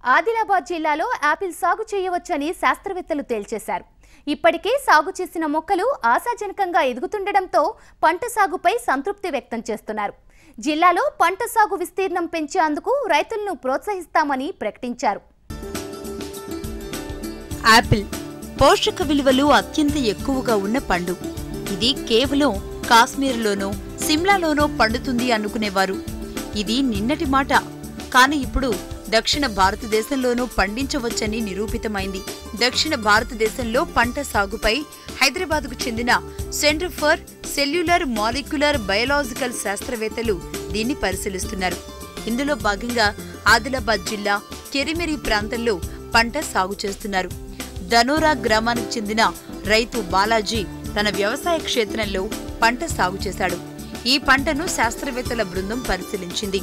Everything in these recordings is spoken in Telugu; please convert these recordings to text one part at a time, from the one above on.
ఆదిలాబాద్ జిల్లాలో యాపిల్ సాగు చేయవచ్చని శాస్త్రవేత్తలు తేల్చేశారు ఇప్పటికే సాగు చేసిన మొక్కలు ఆశాజనకంగా ఎదుగుతుండటంతో పంట సాగుపై సంతృప్తి వ్యక్తం చేస్తున్నారు జిల్లాలో పంట సాగు విస్తీర్ణం పెంచేందుకు రైతులను ప్రోత్సహిస్తామని ప్రకటించారు యాపిల్ పోషక విలువలు అత్యంత ఎక్కువగా ఉన్న పండు ఇది కేవలం కాశ్మీర్లోనో సిమ్లాలోనో పండుతుంది అనుకునేవారు ఇది నిన్నటి మాట కానీ ఇప్పుడు దక్షిణ భారతదేశంలోనూ పండించవచ్చని నిరూపితమైంది దక్షిణ భారతదేశంలో పంట సాగుపై హైదరాబాద్కు చెందిన centre for cellular molecular biological శాస్త్రవేత్తలు దీన్ని పరిశీలిస్తున్నారు ఇందులో భాగంగా ఆదిలాబాద్ జిల్లా కెరిమెరి ప్రాంతంలో పంట సాగు చేస్తున్నారు ధనోరా గ్రామానికి చెందిన రైతు బాలాజీ తన వ్యవసాయ క్షేత్రంలో పంట సాగు చేశాడు ఈ పంటను శాస్త్రవేత్తల బృందం పరిశీలించింది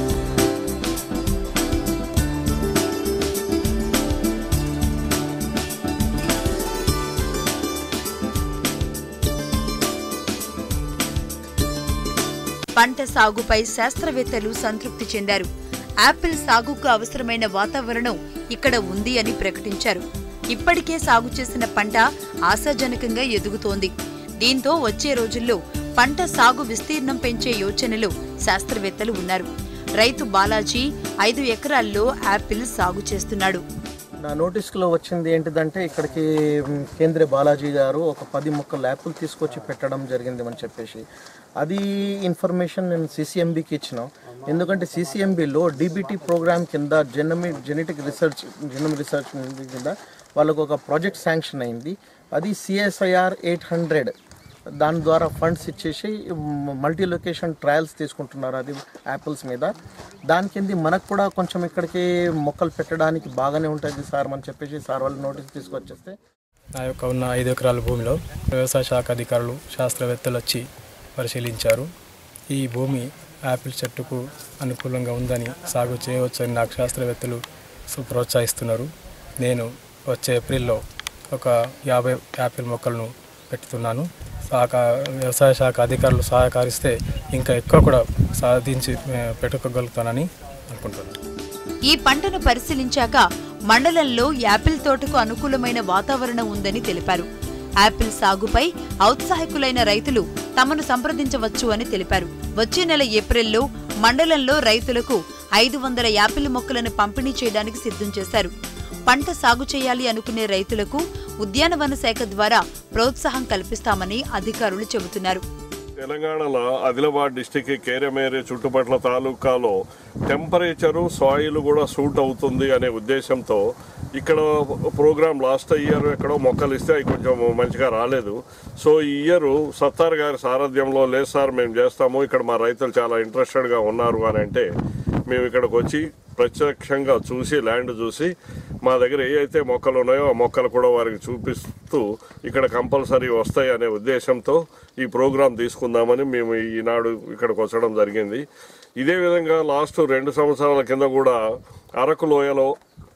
పంట సాగుపై శాస్త్రవేత్తలు సంతృప్తి చెందారు యాపిల్ సాగుకు అవసరమైన వాతావరణం ఇక్కడ ఉంది అని ప్రకటించారు ఇప్పటికే సాగు చేసిన పంట ఆశాజనకంగా ఎదుగుతోంది దీంతో వచ్చే రోజుల్లో పంట సాగు విస్తీర్ణం పెంచే యోచనలో శాస్త్రవేత్తలు ఉన్నారు రైతు బాలాజీ ఐదు ఎకరాల్లో యాపిల్ సాగు చేస్తున్నాడు నా నోటీస్లో వచ్చింది ఏంటిదంటే ఇక్కడికి మ్, కేంద్ర బాలాజీ గారు ఒక పది మొక్కల యాపిల్ తీసుకొచ్చి పెట్టడం జరిగింది అని చెప్పేసి అది ఇన్ఫర్మేషన్ నేను సిసిఎంబికి ఇచ్చిన ఎందుకంటే సిసిఎంబిలో డీబీటీ ప్రోగ్రామ్ కింద genomic genetic research genome research కింద వాళ్ళకు ఒక ప్రాజెక్ట్ శాంక్షన్ అయింది అది సిఎస్ఐఆర్ ఎయిట్ హండ్రెడ్ దాని ద్వారా ఫండ్స్ ఇచ్చేసి మల్టీ లొకేషన్ ట్రయల్స్ తీసుకుంటున్నారు అది యాపిల్స్ మీద దాని కింద మనకు కూడా కొంచెం ఇక్కడికి మొక్కలు పెట్టడానికి బాగానే ఉంటుంది సార్ అని చెప్పేసి సార్ వాళ్ళు నోటీస్ తీసుకొచ్చేస్తే నా యొక్క ఉన్న ఐదు ఎకరాల భూమిలో వ్యవసాయ శాఖ అధికారులు శాస్త్రవేత్తలు వచ్చి పరిశీలించారు ఈ భూమి యాపిల్ చెట్టుకు అనుకూలంగా ఉందని సాగు చేయవచ్చని నాకు శాస్త్రవేత్తలు సు- ప్రోత్సహిస్తున్నారు నేను వచ్చే ఏప్రిల్లో ఒక యాభై యాపిల్ మొక్కలను పెట్టుతున్నాను శాఖ వ్యవసాయ శాఖ అధికారులు సహకరిస్తే ఇంకా ఎక్కువ కూడా సాధించి ఏ, పెట్టుకోగలుగుతానని అనుకుంటున్నాను ఈ పంటను పరిశీలించాక మండలంలో యాపిల్ తోటకు అనుకూలమైన వాతావరణం ఉందని తెలిపారు యాపిల్ సాగుపై ఔత్సాహికులైన రైతులు తమను సంప్రదించవచ్చు అని తెలిపారు వచ్చే నెల ఏప్రిల్లో మండలంలో రైతులకు ఐదు వందల యాపిల్ మొక్కలను పంపిణీ చేయడానికి సిద్ధం చేశారు పంట సాగు చేయాలి అనుకునే రైతులకు ఉద్యానవన శాఖ ద్వారా ప్రోత్సాహం కల్పిస్తామని అధికారులు చెబుతున్నారు తెలంగాణలో ఆదిలాబాద్ డిస్టిక్ కేరమేరే చుట్టుపట్ల తాలూకాలో టెంపరేచరు సాయిల్ కూడా సూట్ అవుతుంది అనే ఉద్దేశంతో ఇక్కడ ప్రోగ్రామ్ లాస్ట్ ఇయర్ ఎక్కడో మొక్కలు ఇస్తే అవి కొంచెం మంచిగా రాలేదు సో ఈ ఇయర్ సత్తార్ గారి సారథ్యంలో లేదు సార్ మేము చేస్తాము ఇక్కడ మా రైతులు చాలా ఇంట్రెస్టెడ్గా ఉన్నారు అని అంటే మేము ఇక్కడికి వచ్చి ప్రత్యక్షంగా చూసి ల్యాండ్ చూసి మా దగ్గర ఏ అయితే మొక్కలు ఉన్నాయో ఆ మొక్కలు కూడా వారికి చూపిస్తూ ఇక్కడ కంపల్సరీ వస్తాయి అనే ఉద్దేశంతో ఈ ప్రోగ్రాం తీసుకుందామని మేము ఈనాడు ఇక్కడికి వచ్చడం జరిగింది ఇదే విధంగా లాస్ట్ రెండు సంవత్సరాల కింద కూడా అరకు లోయలో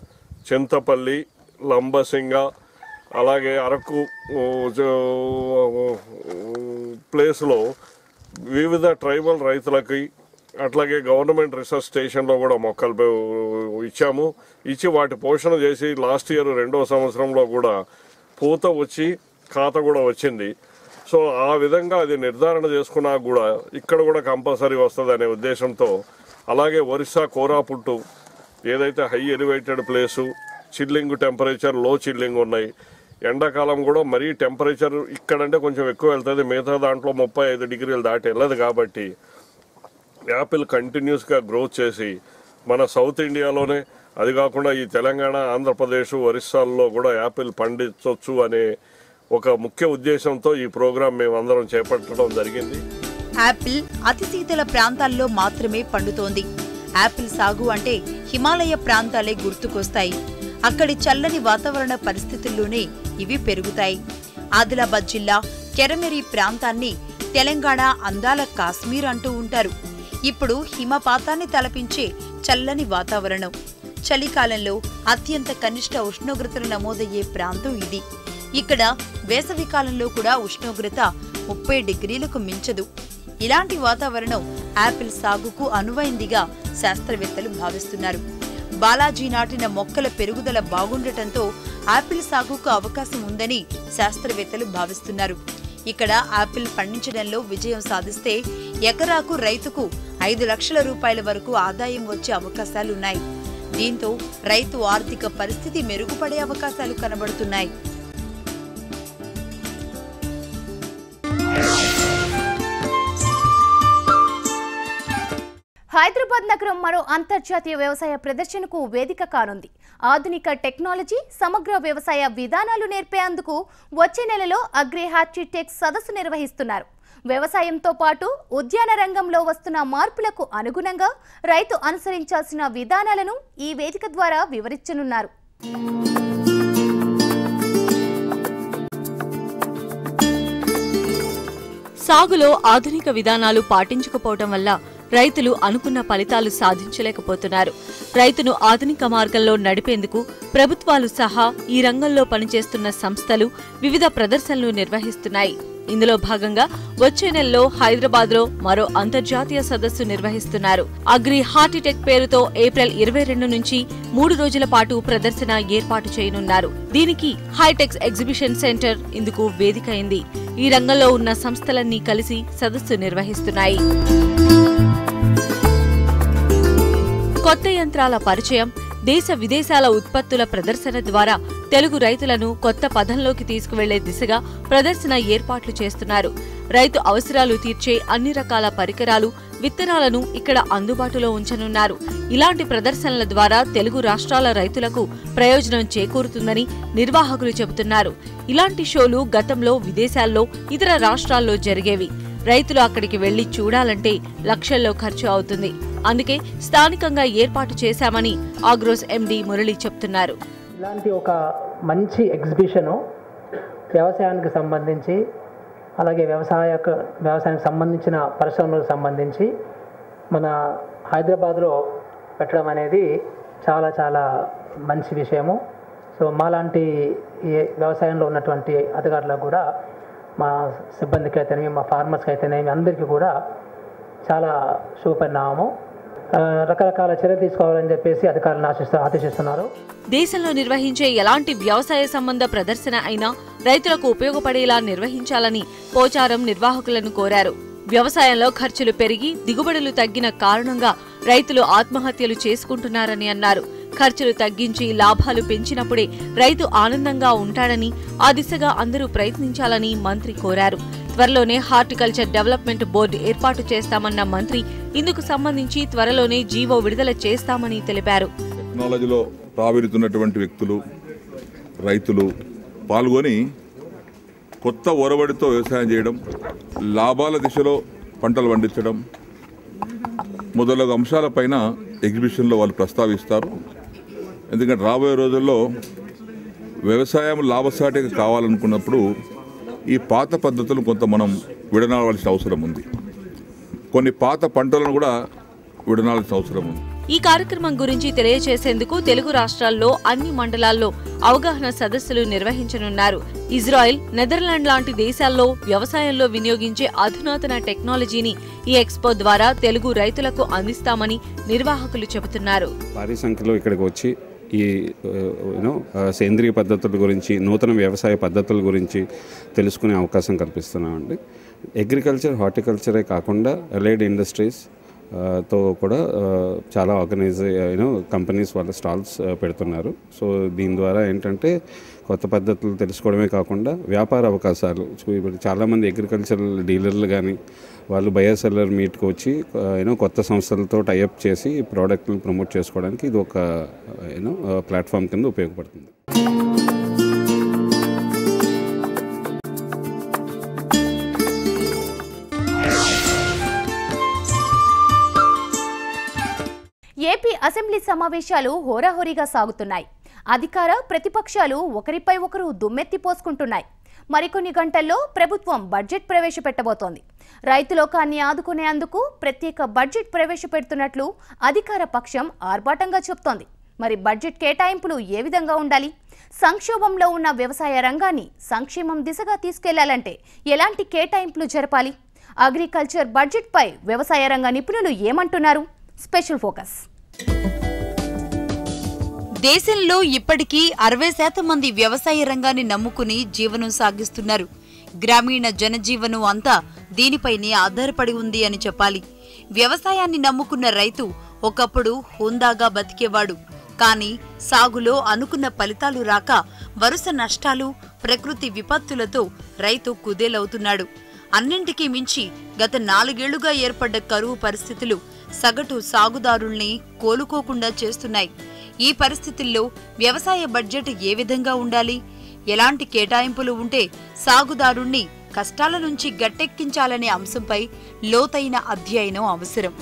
చింతపల్లి లంబసింగ అలాగే అరకు ఊ, జో- ప్లేస్లో వివిధ ట్రైబల్ రైతులకి అట్లాగే గవర్నమెంట్ రీసెర్చ్ స్టేషన్లో కూడా మొక్కలు పె- ఇచ్చాము ఇచ్చి వాటి పోషణ చేసి లాస్ట్ ఇయర్ రెండో సంవత్సరంలో కూడా పూత వచ్చి ఖాత కూడా వచ్చింది సో ఆ విధంగా అది నిర్ధారణ చేసుకున్నా కూడా ఇక్కడ కూడా కంపల్సరీ వస్తుంది అనే ఉద్దేశంతో అలాగే ఒరిస్సా కోరాపుట్టు ఏదైతే high elevated place chilling temperature లో చిల్లింగ్ ఉన్నాయి ఎండాకాలం కూడా మరీ టెంపరేచర్ ఇక్కడంటే కొంచెం ఎక్కువ వెళ్తుంది మిగతా దాంట్లో ముప్పై ఐదు డిగ్రీలు దాటి వెళ్ళదు కాబట్టి యాపిల్ కంటిన్యూస్గా గ్రోత్ చేసి మన సౌత్ ఇండియాలోనే అది కాకుండా ఈ తెలంగాణ ఆంధ్రప్రదేశ్ ఒరిస్సాల్లో కూడా యాపిల్ పండించవచ్చు అనే ఒక ముఖ్య ఉద్దేశంతో ఈ ప్రోగ్రాం మేము అందరం చేపట్టడం జరిగింది యాపిల్ అతి శీతల ప్రాంతాల్లో మాత్రమే పండుతోంది యాపిల్ సాగు అంటే హిమాలయ ప్రాంతాలే గుర్తుకొస్తాయి అక్కడి చల్లని వాతావరణ పరిస్థితుల్లోనే ఇవి పెరుగుతాయి ఆదిలాబాద్ జిల్లా కెరమెరి ప్రాంతాన్ని తెలంగాణ అందాల కాశ్మీర్ అంటూ ఉంటారు ఇప్పుడు హిమపాతాన్ని తలపించే చల్లని వాతావరణం చలికాలంలో అత్యంత కనిష్ట ఉష్ణోగ్రతలు నమోదయ్యే ప్రాంతం ఇది ఇక్కడ వేసవి కాలంలో కూడా ఉష్ణోగ్రత ముప్పై డిగ్రీలకు మించదు ఇలాంటి వాతావరణం యాపిల్ సాగుకు అనువైందిగా శాస్త్రవేత్తలు భావిస్తున్నారు బాలాజీ నాటిన మొక్కల పెరుగుదల బాగుండటంతో ఆపిల్ సాగుకు అవకాశం ఉందని శాస్త్రవేత్తలు భావిస్తున్నారు ఇక్కడ ఆపిల్ పండించడంలో విజయం సాధిస్తే ఎకరాకు రైతుకు ఐదు లక్షల రూపాయల వరకు ఆదాయం వచ్చే అవకాశాలున్నాయి దీంతో రైతు ఆర్థిక పరిస్థితి మెరుగుపడే అవకాశాలు కనబడుతున్నాయి హైదరాబాద్ నగరం మరో అంతర్జాతీయ వ్యవసాయ ప్రదర్శనకు వేదిక కానుంది ఆధునిక టెక్నాలజీ సమగ్ర వ్యవసాయ విధానాలు నేర్పేందుకు వచ్చే నెలలో అగ్రి హార్టిటెక్ సదస్సు నిర్వహిస్తున్నారు వ్యవసాయంతో పాటు ఉద్యాన రంగంలో వస్తున్న మార్పులకు అనుగుణంగా రైతు అనుసరించాల్సిన విధానాలను ఈ వేదిక ద్వారా వివరించనున్నారు సాగులో ఆధునిక విధానాలు పాటించకపోవటం వల్ల రైతులు అనుకున్న ఫలితాలు సాధించలేకపోతున్నారు రైతును ఆధునిక మార్గంలో నడిపేందుకు ప్రభుత్వాలు సహా ఈ రంగంలో పనిచేస్తున్న సంస్థలు వివిధ ప్రదర్శనలు నిర్వహిస్తున్నాయి ఇందులో భాగంగా వచ్చే నెలలో హైదరాబాద్ లో మరో అంతర్జాతీయ సదస్సు నిర్వహిస్తున్నారు అగ్రి హార్టిటెక్ పేరుతో ఏప్రిల్ ఇరవై రెండు నుంచి మూడు రోజుల పాటు ప్రదర్శన ఏర్పాటు చేయనున్నారు దీనికి హైటెక్స్ ఎగ్జిబిషన్ సెంటర్ ఇందుకు వేదికైంది ఈ రంగంలో ఉన్న సంస్థలన్నీ కలిసి సదస్సు నిర్వహిస్తున్నాయి కొత్త యంత్రాల పరిచయం దేశ విదేశాల ఉత్పత్తుల ప్రదర్శన ద్వారా తెలుగు రైతులను కొత్త పథంలోకి తీసుకువెళ్లే దిశగా ప్రదర్శన ఏర్పాట్లు చేస్తున్నారు రైతు అవసరాలు తీర్చే అన్ని రకాల పరికరాలు విత్తనాలను ఇక్కడ అందుబాటులో ఉంచనున్నారు ఇలాంటి ప్రదర్శనల ద్వారా తెలుగు రాష్ట్రాల రైతులకు ప్రయోజనం చేకూరుతుందని నిర్వాహకులు చెబుతున్నారు ఇలాంటి షోలు గతంలో విదేశాల్లో ఇతర రాష్ట్రాల్లో జరిగేవి రైతులు అక్కడికి వెళ్లి చూడాలంటే లక్షల్లో ఖర్చు అవుతుంది అందుకే స్థానికంగా ఏర్పాటు చేశామని ఆగ్రోస్ ఎండీ మురళి చెప్తున్నారు ఇలాంటి ఒక మంచి ఎగ్జిబిషను వ్యవసాయానికి సంబంధించి అలాగే వ్యవసాయ వ్యవసాయానికి సంబంధించిన పరిశ్రమలకు సంబంధించి మన హైదరాబాద్లో పెట్టడం అనేది చాలా చాలా మంచి విషయము సో మాలాంటి ఈ వ్యవసాయంలో ఉన్నటువంటి అధికారులకు కూడా మా సిబ్బందికి అయితేనేమి మా ఫార్మర్స్కి అయితేనేమి అందరికీ కూడా చాలా శుభపరిణామము ఆ, రకరకాల చర్యలు తీసుకోవాలని చెప్పేసి అధికారులను ఆశిస్తూ ఆదేశిస్తున్నారు దేశంలో నిర్వహించే ఎలాంటి వ్యవసాయ సంబంధ ప్రదర్శన అయినా రైతులకు ఉపయోగపడేలా నిర్వహించాలని పోచారం నిర్వాహకులను కోరారు వ్యవసాయంలో ఖర్చులు పెరిగి దిగుబడులు తగ్గిన కారణంగా రైతులు ఆత్మహత్యలు చేసుకుంటున్నారని అన్నారు ఖర్చులు తగ్గించి లాభాలు పెంచినప్పుడే రైతు ఆనందంగా ఉంటాడని ఆ దిశగా అందరూ ప్రయత్నించాలని మంత్రి కోరారు త్వరలోనే హార్టికల్చర్ డెవలప్మెంట్ బోర్డు ఏర్పాటు చేస్తామన్న మంత్రి ఇందుకు సంబంధించి త్వరలోనే జీవో విడుదల చేస్తామని తెలిపారు టెక్నాలజీలో రాబెడుతున్నటువంటి వ్యక్తులు రైతులు పాల్గొని కొత్త ఒరవడితో వ్యవసాయం చేయడం లాభాల దిశలో పంటలు పండించడం మొదలగు అంశాలపైన ఎగ్జిబిషన్లో వాళ్ళు ప్రస్తావిస్తారు ఎందుకంటే రాబోయే రోజుల్లో వ్యవసాయం లాభసాటిగా కావాలనుకున్నప్పుడు ఈ పాత పద్ధతులు కొంత మనం విడనాడాల్సిన అవసరం ఉంది కొన్ని పాత పంటలను కూడా విడనాడాల్సిన అవసరం ఉంది ఈ కార్యక్రమం గురించి తెలియజేసేందుకు తెలుగు రాష్ట్రాల్లో అన్ని మండలాల్లో అవగాహన సదస్సులు నిర్వహించనున్నారు ఇజ్రాయెల్ నెదర్లాండ్ లాంటి దేశాల్లో వ్యవసాయంలో వినియోగించే అధునాతన టెక్నాలజీని ఈ ఎక్స్పో ద్వారా తెలుగు రైతులకు అందిస్తామని నిర్వాహకులు చెబుతున్నారు భారీ సంఖ్యలో ఇక్కడికి వచ్చి ఈ యూనో సేంద్రియ పద్ధతుల గురించి నూతన వ్యవసాయ పద్ధతుల గురించి తెలుసుకునే అవకాశం కల్పిస్తున్నామండి అగ్రికల్చర్ హార్టికల్చరే కాకుండా అలైడ్ ఇండస్ట్రీస్ ఆ, తో కూడా ఆ, చాలా ఆర్గనైజ్ యూనో కంపెనీస్ వాళ్ళ స్టాల్స్ ఆ, పెడుతున్నారు సో దీని ద్వారా ఏంటంటే కొత్త పద్ధతులు తెలుసుకోవడమే కాకుండా వ్యాపార అవకాశాలు సో ఇప్పుడు చాలామంది అగ్రికల్చరల్ డీలర్లు కానీ వాళ్ళు బయర్ సెల్లర్ మీట్కి వచ్చి యూనో కొత్త సంస్థలతో టైఅప్ చేసి ప్రోడక్ట్ని ప్రమోట్ చేసుకోవడానికి ఇది ఒక యూనో ప్లాట్ఫామ్ కింద ఉపయోగపడుతుంది ఏపీ అసెంబ్లీ సమావేశాలు హోరాహోరీగా సాగుతున్నాయి అధికార ప్రతిపక్షాలు ఒకరిపై ఒకరు దుమ్మెత్తి పోసుకుంటున్నాయి మరికొన్ని గంటల్లో ప్రభుత్వం బడ్జెట్ ప్రవేశపెట్టబోతోంది రైతులోకాన్ని ఆదుకునేందుకు ప్రత్యేక బడ్జెట్ ప్రవేశపెడుతున్నట్లు అధికార పక్షం ఆర్భాటంగా చెప్తోంది మరి బడ్జెట్ కేటాయింపులు ఏ విధంగా ఉండాలి సంక్షోభంలో ఉన్న వ్యవసాయ రంగాన్ని సంక్షేమం దిశగా తీసుకెళ్లాలంటే ఎలాంటి కేటాయింపులు జరపాలి అగ్రికల్చర్ బడ్జెట్పై వ్యవసాయ రంగ నిపుణులు ఏమంటున్నారు స్పెషల్ ఫోకస్ దేశంలో ఇప్పటికీ అరవై శాతం మంది వ్యవసాయ రంగాన్ని నమ్ముకుని జీవనం సాగిస్తున్నారు గ్రామీణ జనజీవనం అంతా దీనిపైనే ఆధారపడి ఉంది అని చెప్పాలి వ్యవసాయాన్ని నమ్ముకున్న రైతు ఒకప్పుడు హుందాగా బతికేవాడు కానీ సాగులో అనుకున్న ఫలితాలు రాక వరుస నష్టాలు ప్రకృతి విపత్తులతో రైతు కుదేలవుతున్నాడు అన్నింటికీ మించి గత నాలుగేళ్లుగా ఏర్పడ్డ కరువు పరిస్థితులు సగటు సాగుదారుల్ని కోలుకోకుండా చేస్తున్నాయి ఈ పరిస్థితుల్లో వ్యవసాయ బడ్జెట్ ఏ విధంగా ఉండాలి ఎలాంటి కేటాయింపులు ఉంటే సాగుదారుణ్ణి కష్టాల నుంచి గట్టెక్కించాలనే అంశంపై లోతైన అధ్యయనం అవసరం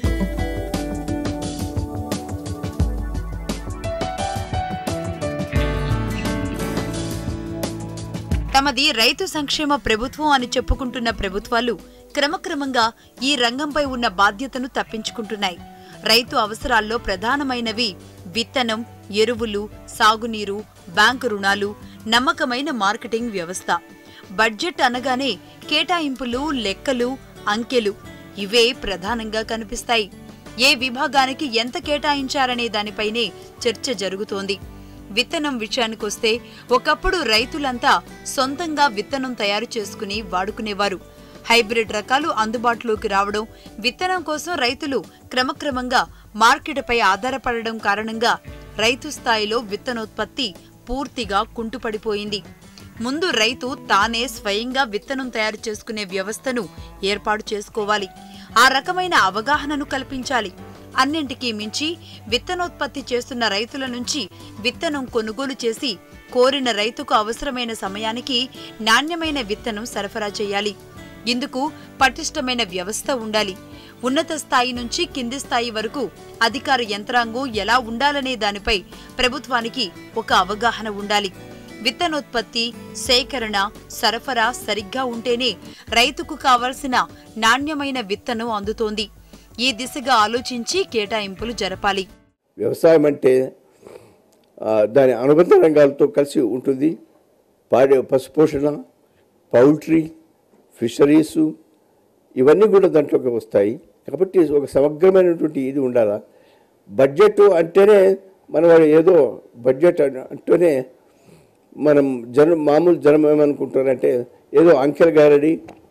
తమది రైతు సంక్షేమ ప్రభుత్వం అని చెప్పుకుంటున్న ప్రభుత్వాలు క్రమక్రమంగా ఈ రంగంపై ఉన్న బాధ్యతను తప్పించుకుంటున్నాయి రైతు అవసరాల్లో ప్రధానమైనవి విత్తనం ఎరువులు సాగునీరు బ్యాంకు రుణాలు నమ్మకమైన మార్కెటింగ్ వ్యవస్థ బడ్జెట్ అనగానే కేటాయింపులు లెక్కలు అంకెలు ఇవే ప్రధానంగా కనిపిస్తాయి ఏ విభాగానికి ఎంత కేటాయించారనే దానిపైనే చర్చ జరుగుతోంది విత్తనం విషయానికొస్తే ఒకప్పుడు రైతులంతా సొంతంగా విత్తనం తయారు చేసుకుని వాడుకునేవారు హైబ్రిడ్ రకాలు అందుబాటులోకి రావడం విత్తనం కోసం రైతులు క్రమక్రమంగా మార్కెట్పై ఆధారపడడం కారణంగా రైతు స్థాయిలో విత్తనోత్పత్తి పూర్తిగా కుంటుపడిపోయింది ముందు రైతు తానే స్వయంగా విత్తనం తయారు చేసుకునే వ్యవస్థను ఏర్పాటు చేసుకోవాలి ఆ రకమైన అవగాహనను కల్పించాలి అన్నింటికీ మించి విత్తనోత్పత్తి చేస్తున్న రైతుల నుంచి విత్తనం కొనుగోలు చేసి కోరిన రైతుకు అవసరమైన సమయానికి నాణ్యమైన విత్తనం సరఫరా చేయాలి ఇందుకు పటిష్టమైన వ్యవస్థ ఉండాలి ఉన్నత స్థాయి నుంచి కింది స్థాయి వరకు అధికార యంత్రాంగం ఎలా ఉండాలనే దానిపై ప్రభుత్వానికి ఒక అవగాహన ఉండాలి విత్తనోత్పత్తి సేకరణ సరఫరా సరిగ్గా ఉంటేనే రైతుకు కావలసిన నాణ్యమైన విత్తనం అందుతోంది ఈ దిశగా ఆలోచించి కేటాయింపులు జరపాలి వ్యవసాయం అంటే ఆ, దాని అనుబంధ రంగాలతో కలిసి ఉంటుంది పాడి పశుపోషణ పౌల్ట్రీ ఫిషరీసు ఇవన్నీ కూడా దాంట్లోకి వస్తాయి కాబట్టి ఒక సమగ్రమైనటువంటి ఇది ఉండాలా బడ్జెట్ అంటేనే మన వాడు ఏదో బడ్జెట్ అన్- అంటేనే మనం జనం మామూలు జనం ఏమనుకుంటారంటే ఏదో అంకెల గారడి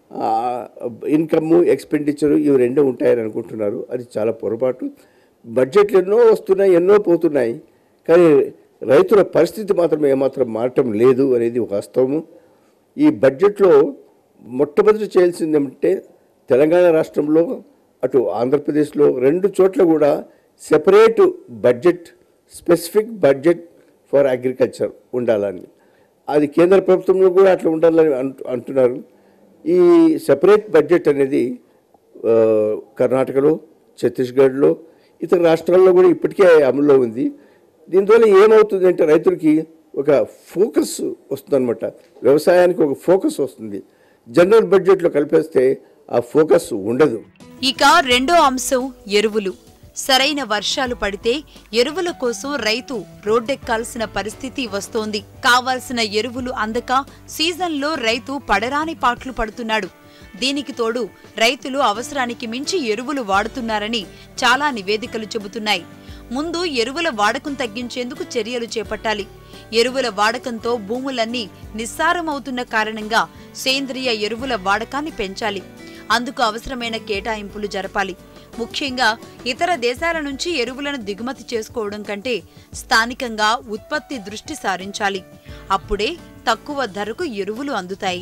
ఇన్కమ్ ఎక్స్పెండిచరు ఇవి రెండే ఉంటాయని అనుకుంటున్నారు అది చాలా పొరపాటు బడ్జెట్లు ఎన్నో వస్తున్నాయి ఎన్నో పోతున్నాయి కానీ రైతుల పరిస్థితి మాత్రం ఏమాత్రం మారటం లేదు అనేది ఒక వాస్తవము ఈ బడ్జెట్లో మొట్టమొదటి చేయాల్సింది ఏమంటే తెలంగాణ రాష్ట్రంలో అటు ఆంధ్రప్రదేశ్లో రెండు చోట్ల కూడా separate budget specific budget for agriculture ఉండాలని అది కేంద్ర ప్రభుత్వంలో కూడా అట్లా ఉండాలని అంటు అంటున్నారు ఈ సెపరేట్ బడ్జెట్ అనేది ఆ, కర్ణాటకలో ఛత్తీస్గఢ్లో ఇతర రాష్ట్రాల్లో కూడా ఇప్పటికే అమల్లో ఉంది దీనివల్ల ఏమవుతుంది అంటే రైతులకి ఒక ఫోకస్ వస్తుందన్నమాట వ్యవసాయానికి ఒక ఫోకస్ వస్తుంది జనరల్ బడ్జెట్లో కలిపేస్తే ఆ ఫోకస్ ఉండదు ఇక రెండో అంశం ఎరువులు సరైన వర్షాలు పడితే ఎరువుల కోసం రైతు రోడ్డెక్కాల్సిన పరిస్థితి వస్తోంది కావాల్సిన ఎరువులు అందక సీజన్లో రైతు పడరాని పాట్లు పడుతున్నాడు దీనికి తోడు రైతులు అవసరానికి మించి ఎరువులు వాడుతున్నారని చాలా నివేదికలు చెబుతున్నాయి ముందు ఎరువుల వాడకం తగ్గించేందుకు చర్యలు చేపట్టాలి ఎరువుల వాడకంతో భూములన్నీ నిస్సారమవుతున్న కారణంగా సేంద్రియ ఎరువుల వాడకాన్ని పెంచాలి అందుకు అవసరమైన కేటాయింపులు జరపాలి ముఖ్యంగా ఇతర దేశాల నుంచి ఎరువులను దిగుమతి చేసుకోవడం కంటే స్థానికంగా ఉత్పత్తి దృష్టి సారించాలి అప్పుడే తక్కువ ధరకు ఎరువులు అందుతాయి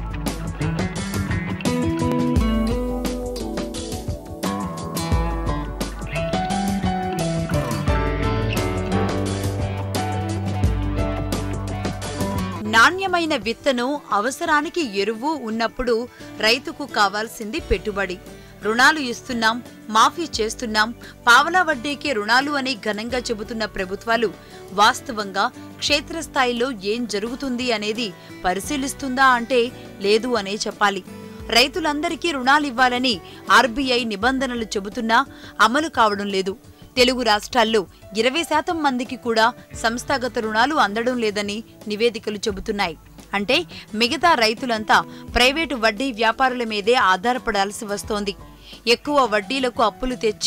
నాణ్యమైన విత్తనం అవసరానికి ఎరువు ఉన్నప్పుడు రైతుకు కావాల్సింది పెట్టుబడి రుణాలు ఇస్తున్నాం మాఫీ చేస్తున్నాం పావలా వడ్డీకి రుణాలు అని ఘనంగా చెబుతున్న ప్రభుత్వాలు వాస్తవంగా క్షేత్రస్థాయిలో ఏం జరుగుతుంది అనేది పరిశీలిస్తుందా అంటే లేదు అనే చెప్పాలి రైతులందరికీ రుణాలివ్వాలని ఆర్బీఐ నిబంధనలు చెబుతున్నా అమలు కావడం లేదు తెలుగు రాష్ట్రాల్లో ఇరవై శాతం మందికి కూడా సంస్థాగత రుణాలు అందడం లేదని నివేదికలు చెబుతున్నాయి అంటే మిగతా రైతులంతా ప్రైవేటు వడ్డీ వ్యాపారుల మీదే ఆధారపడాల్సి వస్తోంది ఎక్కువ వడ్డీలకు అప్పులు తెచ్చి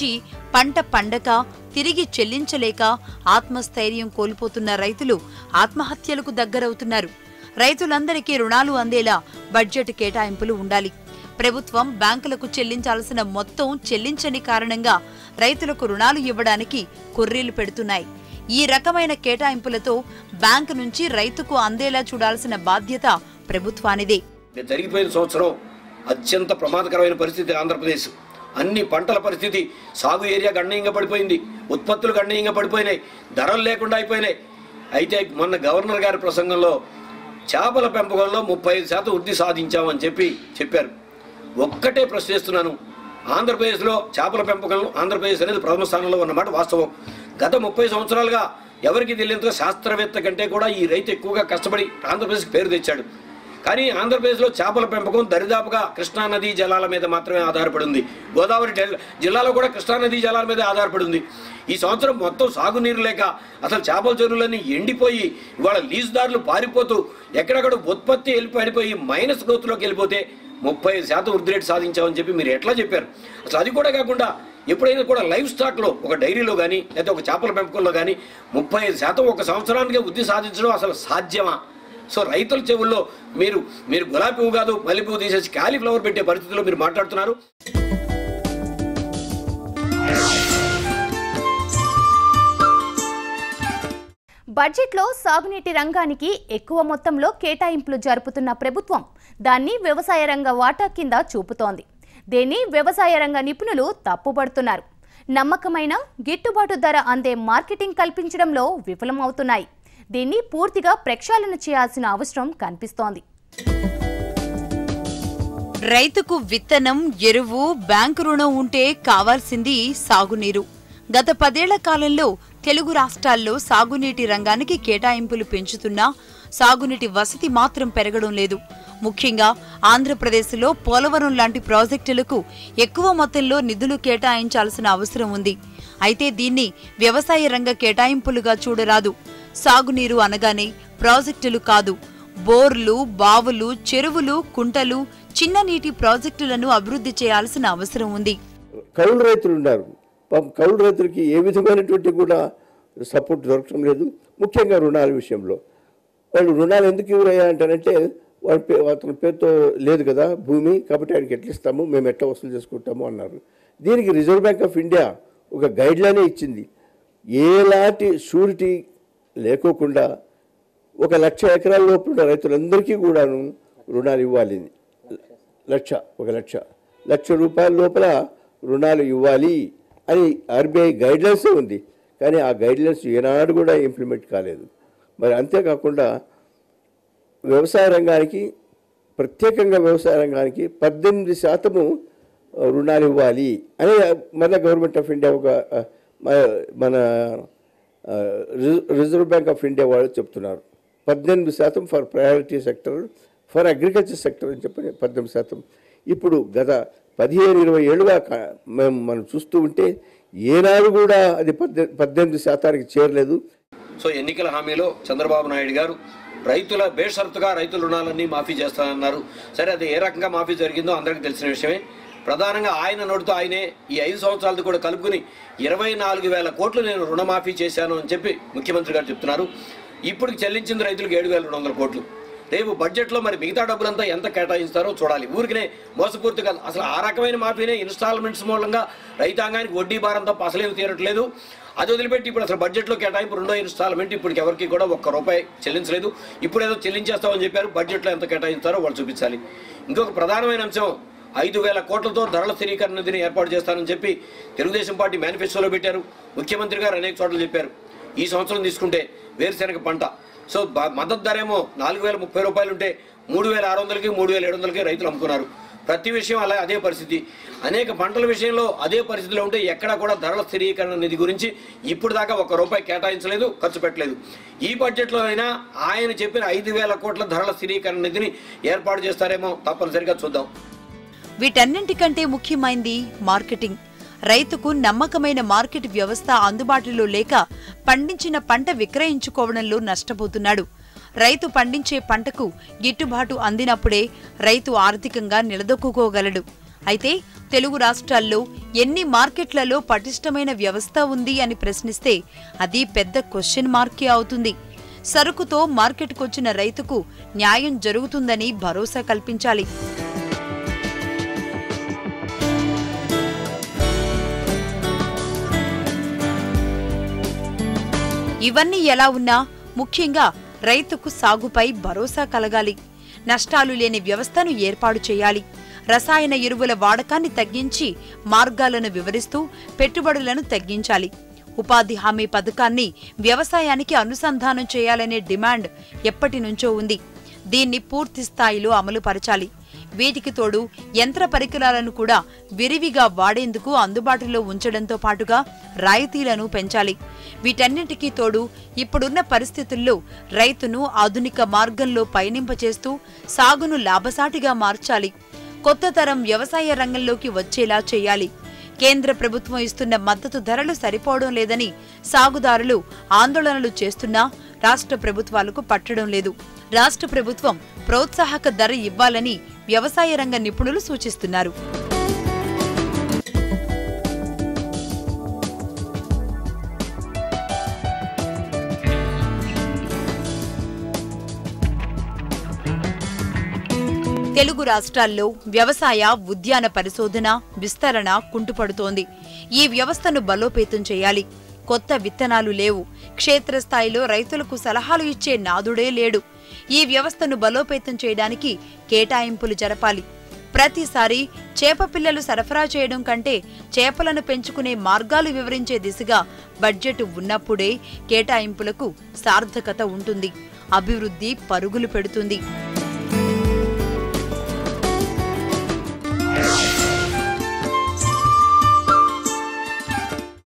పంట పండక తిరిగి చెల్లించలేక ఆత్మస్థైర్యం కోల్పోతున్న రైతులు ఆత్మహత్యలకు దగ్గరవుతున్నారు రైతులందరికీ రుణాలు అందేలా బడ్జెట్ కేటాయింపులు ఉండాలి ప్రభుత్వం బ్యాంకులకు చెల్లించాల్సిన మొత్తం చెల్లించని కారణంగా రైతులకు రుణాలు ఇవ్వడానికి కుర్రీలు పెడుతున్నాయి ఈ రకమైన కేటాయింపులతో బ్యాంకు నుంచి రైతుకు అందేలా చూడాల్సిన బాధ్యత ప్రభుత్వానిదే జరిగిపోయిన సంవత్సరం అత్యంత ప్రమాదకరమైన పరిస్థితి ఆంధ్రప్రదేశ్ అన్ని పంటల పరిస్థితి సాగు ఏరియా గణనీయంగా పడిపోయింది ఉత్పత్తులు గణనీయంగా పడిపోయినాయి ధరలు లేకుండా అయిపోయినాయి అయితే మొన్న గవర్నర్ గారి ప్రసంగంలో చేపల పెంపకంలో ముప్పై ఐదు శాతం వృద్ధి సాధించామని చెప్పి చెప్పారు ఒక్కటే ప్రశ్నిస్తున్నాను ఆంధ్రప్రదేశ్లో చేపల పెంపకం ఆంధ్రప్రదేశ్ అనేది ప్రథమ స్థానంలో ఉన్నమాట వాస్తవం గత ముప్పై సంవత్సరాలుగా ఎవరికి తెలియనంతగా శాస్త్రవేత్త కంటే కూడా ఈ రైతు ఎక్కువగా కష్టపడి ఆంధ్రప్రదేశ్కి పేరు తెచ్చాడు కానీ ఆంధ్రప్రదేశ్లో చేపల పెంపకం దరిదాపుగా కృష్ణా నదీ జలాల మీద మాత్రమే ఆధారపడి ఉంది గోదావరి డెల్ జిల్లాలో కూడా కృష్ణా నదీ జలాల మీద ఆధారపడి ఉంది ఈ సంవత్సరం మొత్తం సాగునీరు లేక అసలు చేపల చెరువులన్నీ ఎండిపోయి ఇవాళ లీజుదారులు పారిపోతూ ఎక్కడెక్కడ ఉత్పత్తి వెళ్ళి పడిపోయి మైనస్ గ్రోత్లోకి వెళ్ళిపోతే ముప్పై ఐదు శాతం వృద్ధి రేటు సాధించామని చెప్పి మీరు ఎట్లా చెప్పారు అసలు అది కూడా కాకుండా ఎప్పుడైనా కూడా లైఫ్ స్టాక్లో ఒక డైరీలో కానీ లేదా ఒక చేపల పెంపకంలో కానీ ముప్పై ఐదు శాతం ఒక సంవత్సరానికి వృద్ధి సాధించడం అసలు సాధ్యమా సో రైతుల చెవుల్లో మీరు మీరు గులాబీ పువ్వు కాదు మల్లె పువ్వు తీసేసి కాలీఫ్లవర్ పెట్టే పరిస్థితిలో మీరు మాట్లాడుతున్నారు బడ్జెట్లో సాగునీటి రంగానికి ఎక్కువ మొత్తంలో కేటాయింపులు జరుపుతున్న ప్రభుత్వం దాన్ని వ్యవసాయ రంగ వాటా కింద చూపుతోంది దీన్ని వ్యవసాయ రంగ నిపుణులు తప్పుపడుతున్నారు నమ్మకమైన గిట్టుబాటు ధర అందే మార్కెటింగ్ కల్పించడంలో విఫలమవుతున్నాయి దీన్ని పూర్తిగా ప్రక్షాళన చేయాల్సిన అవసరం కనిపిస్తోంది రైతుకు విత్తనం ఎరువు బ్యాంకు రుణం ఉంటే కావాల్సింది సాగునీరు గత పదేళ్ల కాలంలో తెలుగు రాష్ట్రాల్లో సాగునీటి రంగానికి కేటాయింపులు పెంచుతున్నా సాగునీటి వసతి మాత్రం పెరగడం లేదు ముఖ్యంగా ఆంధ్రప్రదేశ్లో పోలవరం లాంటి ప్రాజెక్టులకు ఎక్కువ మొత్తంలో నిధులు కేటాయించాల్సిన అవసరం ఉంది అయితే దీన్ని వ్యవసాయ రంగ కేటాయింపులుగా చూడరాదు సాగునీరు అనగానే ప్రాజెక్టులు కాదు బోర్లు బావులు చెరువులు కుంటలు చిన్న నీటి ప్రాజెక్టులను అభివృద్ధి చేయాల్సిన అవసరం ఉంది కౌలు రైతులు ఉన్నారు పాపం కౌలు రైతులకి ఏ విధమైనటువంటి కూడా సపోర్ట్ దొరకడం లేదు ముఖ్యంగా రుణాల విషయంలో వాళ్ళు రుణాలు ఎందుకు ఇవ్వరయ్యా అంటారంటే వాళ్ళ పే అతని పేరుతో లేదు కదా భూమి కాబట్టి ఆయనకి ఎట్లా ఇస్తాము మేము ఎట్లా వసూలు చేసుకుంటాము అన్నారు దీనికి రిజర్వ్ బ్యాంక్ ఆఫ్ ఇండియా ఒక గైడ్లైనే ఇచ్చింది ఎలాంటి షూరిటీ లేకోకుండా ఒక లక్ష ఎకరాల లోపల ఉన్న రైతులందరికీ కూడాను రుణాలు ఇవ్వాలి లక్ష ఒక లక్ష లక్ష రూపాయల లోపల రుణాలు ఇవ్వాలి అని ఆర్బీఐ గైడ్లైన్స్ ఉంది కానీ ఆ గైడ్లైన్స్ ఏనాడు కూడా ఇంప్లిమెంట్ కాలేదు మరి అంతేకాకుండా వ్యవసాయ రంగానికి ప్రత్యేకంగా వ్యవసాయ రంగానికి పద్దెనిమిది శాతము ఆ, రుణాలు ఇవ్వాలి అని మన గవర్నమెంట్ ఆఫ్ ఇండియా ఒక ఆ, మ- మన ఆ, రిజ- రిజర్వ్ బ్యాంక్ ఆఫ్ ఇండియా వాళ్ళు చెప్తున్నారు పద్దెనిమిది శాతం for priority sector for agriculture sector అని చెప్పి పద్దెనిమిది శాతం ఇప్పుడు గత పదిహేను ఇరవై ఏళ్ళుగా క- మేము మనం చూస్తూ ఉంటే ఏనాడు కూడా అది పద్దె పద్దెనిమిది శాతానికి చేరలేదు సో ఎన్నికల హామీలో చంద్రబాబు నాయుడు గారు రైతుల బేషరతుగా రైతుల రుణాలన్నీ మాఫీ చేస్తానన్నారు సరే అది ఏ రకంగా మాఫీ జరిగిందో అందరికీ తెలిసిన విషయమే ప్రధానంగా ఆయన నోటితో ఆయనే ఈ ఐదు సంవత్సరాలది కూడా కలుపుకుని ఇరవై నాలుగు వేల కోట్లు నేను రుణమాఫీ చేశాను అని చెప్పి ముఖ్యమంత్రి గారు చెప్తున్నారు ఇప్పుడు చెల్లించింది రైతులకు ఏడు వేల రెండు వందల కోట్లు రేపు బడ్జెట్లో మరి మిగతా డబ్బులంతా ఎంత కేటాయిస్తారో చూడాలి ఊరికనే మోసపూర్తిగా అసలు ఆ రకమైన మాఫీనే ఇన్స్టాల్మెంట్స్ మూలంగా రైతాంగానికి వడ్డీ భారం తప్ప అసలేమి తీరట్లేదు అది వదిలిపెట్టి ఇప్పుడు అసలు బడ్జెట్లో కేటాయింపు రెండో ఇన్స్టాల్మెంట్ ఇప్పుడు ఎవరికి కూడా ఒక్క రూపాయి చెల్లించలేదు ఇప్పుడు ఏదో చెల్లించేస్తామని చెప్పారు బడ్జెట్లో ఎంత కేటాయిస్తారో వాళ్ళు చూపించాలి ఇంకొక ప్రధానమైన అంశం ఐదు వేల కోట్లతో ధరల స్థిరీకరణ నిధిని ఏర్పాటు చేస్తానని చెప్పి తెలుగుదేశం పార్టీ మేనిఫెస్టోలో పెట్టారు ముఖ్యమంత్రి గారు అనేక చోట్ల చెప్పారు ఈ సంవత్సరం తీసుకుంటే వేరుశెనగ పంట సో బ- మద్దతు ధర ఏమో నాలుగు వేల ముప్పై రూపాయలు ఉంటే మూడు వేల ఆరు వందలకి మూడు వేల ఏడు వందలకి రైతులు అమ్ముకున్నారు ప్రతి విషయం అలా అదే పరిస్థితి అనేక పంటల విషయంలో అదే పరిస్థితిలో ఉంటే ఎక్కడా కూడా ధరల స్థిరీకరణ నిధి గురించి ఇప్పుడు దాకా ఒక్క రూపాయి కేటాయించలేదు ఖర్చు పెట్టలేదు ఈ బడ్జెట్లో అయినా ఆయన చెప్పిన ఐదు వేల కోట్ల ధరల స్థిరీకరణ నిధిని ఏర్పాటు చేస్తారేమో తప్పనిసరిగా చూద్దాం వీటన్నింటికంటే ముఖ్యమైంది మార్కెటింగ్ రైతుకు నమ్మకమైన మార్కెట్ వ్యవస్థ అందుబాటులో లేక పండించిన పంట విక్రయించుకోవడంలో నష్టపోతున్నాడు రైతు పండించే పంటకు గిట్టుబాటు అందినప్పుడే రైతు ఆర్థికంగా నిలదొక్కుకోగలడు అయితే తెలుగు రాష్ట్రాల్లో ఎన్ని మార్కెట్లలో పటిష్టమైన వ్యవస్థ ఉంది అని ప్రశ్నిస్తే అది పెద్ద క్వశ్చన్ మార్కే అవుతుంది సరుకుతో మార్కెట్కొచ్చిన రైతుకు న్యాయం జరుగుతుందని భరోసా కల్పించాలి ఇవన్నీ ఎలా ఉన్నా ముఖ్యంగా రైతుకు సాగుపై భరోసా కలగాలి నష్టాలు లేని వ్యవస్థను ఏర్పాటు చేయాలి రసాయన ఎరువుల వాడకాన్ని తగ్గించి మార్గాలను వివరిస్తూ పెట్టుబడులను తగ్గించాలి ఉపాధి హామీ పథకాన్ని వ్యవసాయానికి అనుసంధానం చేయాలనే డిమాండ్ ఎప్పటి నుంచో ఉంది దీన్ని పూర్తి స్థాయిలో అమలు పరచాలి వీటికి తోడు యంత్ర పరికరాలను కూడా విరివిగా వాడేందుకు అందుబాటులో ఉంచడంతో పాటుగా రాయితీలను పెంచాలి వీటన్నింటికీ తోడు ఇప్పుడున్న పరిస్థితుల్లో రైతును ఆధునిక మార్గంలో పయనింపచేస్తూ సాగును లాభసాటిగా మార్చాలి కొత్త తరం వ్యవసాయ రంగంలోకి వచ్చేలా చేయాలి కేంద్ర ప్రభుత్వం ఇస్తున్న మద్దతు ధరలు సరిపోవడం లేదని సాగుదారులు ఆందోళనలు చేస్తున్నా రాష్ట్ర ప్రభుత్వాలకు పట్టడం లేదు రాష్ట్ర ప్రభుత్వం ప్రోత్సాహక ధర ఇవ్వాలని వ్యవసాయ రంగ నిపుణులు సూచిస్తున్నారు తెలుగు రాష్ట్రాల్లో వ్యవసాయ ఉద్యాన పరిశోధన విస్తరణ కుంటుపడుతోంది ఈ వ్యవస్థను బలోపేతం చేయాలి కొత్త విత్తనాలు లేవు క్షేత్రస్థాయిలో రైతులకు సలహాలు ఇచ్చే నాదుడే లేడు ఈ వ్యవస్థను బలోపేతం చేయడానికి కేటాయింపులు జరపాలి ప్రతిసారి చేప పిల్లలు సరఫరా చేయడం కంటే చేపలను పెంచుకునే మార్గాలు వివరించే దిశగా బడ్జెట్ ఉన్నప్పుడే కేటాయింపులకు సార్థకత ఉంటుంది అభివృద్ధి పరుగులు పెడుతుంది